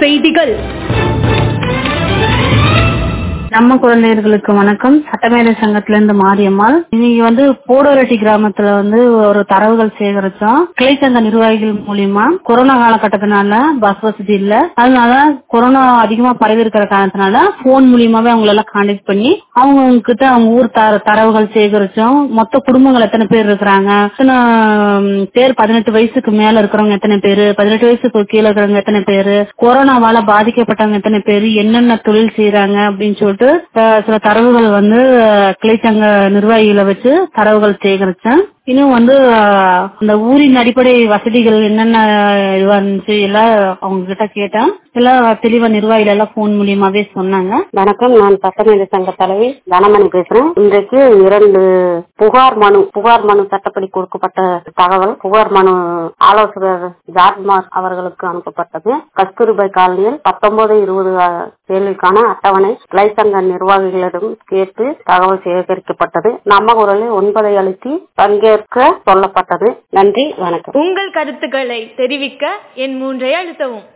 செய்திகள் நம்ம குழந்தைகளுக்கு வணக்கம் சட்டமேதை சங்கத்துல இருந்து மாரியம்மாள் இன்னைக்கு வந்து போடோரட்டி கிராமத்துல வந்து ஒரு தரவுகள் சேகரிச்சோம் கிளை சங்க நிர்வாகிகள் மூலியமா கொரோனா காலகட்டத்தினால பஸ் வசதி இல்ல அதனால கொரோனா அதிகமா பரவி இருக்கிற காரணத்தினால போன் மூலியமாவே அவங்கள எல்லாம் கான்டாக்ட் பண்ணி அவங்க கிட்ட அவங்க ஊர் தர- தரவுகள் சேகரிச்சோம் மொத்த குடும்பங்கள் எத்தனை பேர் இருக்கிறாங்க எத்தனை ம், பேர் பதினெட்டு வயசுக்கு மேல இருக்கிறவங்க எத்தனை பேரு பதினெட்டு வயசுக்கு கீழே இருக்கிறவங்க எத்தனை பேரு கொரோனாவால பாதிக்கப்பட்டவங்க எத்தனை பேரு என்னென்ன தொழில் செய்யறாங்க அப்படின்னு சொல்லிட்டு அஹ், சில தரவுகள் வந்து அஹ், கிளைச்சங்க நிர்வாகிகளை வச்சு தரவுகள் சேகரிச்சேன் இன்னும் வந்து அஹ், அந்த ஊரின் அடிப்படை வசதிகள் என்னென்ன இதுவா இருந்துச்சு எல்லாம் அவங்க கிட்ட கேட்டேன் எல்லாம் தெளிவா நிர்வாகிகள் எல்லாம் போன் மூலியமாவே சொன்னாங்க வணக்கம் நான் சட்டமேதை சங்க தலைவி தனமணி பேசுறேன் இன்றைக்கு இரண்டு புகார் மனு புகார் மனு சட்டப்படி கொடுக்கப்பட்ட தகவல் புகார் மனு ஆலோசகர் ஜார்ஜ்மார் அவர்களுக்கு அனுப்பப்பட்டது கஸ்தூரிபாய் காலனியில் பத்தொன்பது இருபது தேர்தலுக்கான அட்டவணை கிளை சங்க நிர்வாகிகளிடம் கேட்டு தகவல் சேகரிக்கப்பட்டது நம்ம குரலில் ஒன்பதை அழுத்தி பங்கேற்க சொல்லப்பட்டது நன்றி வணக்கம் உங்கள் கருத்துக்களை தெரிவிக்க என் மூன்றை அழுத்தவும்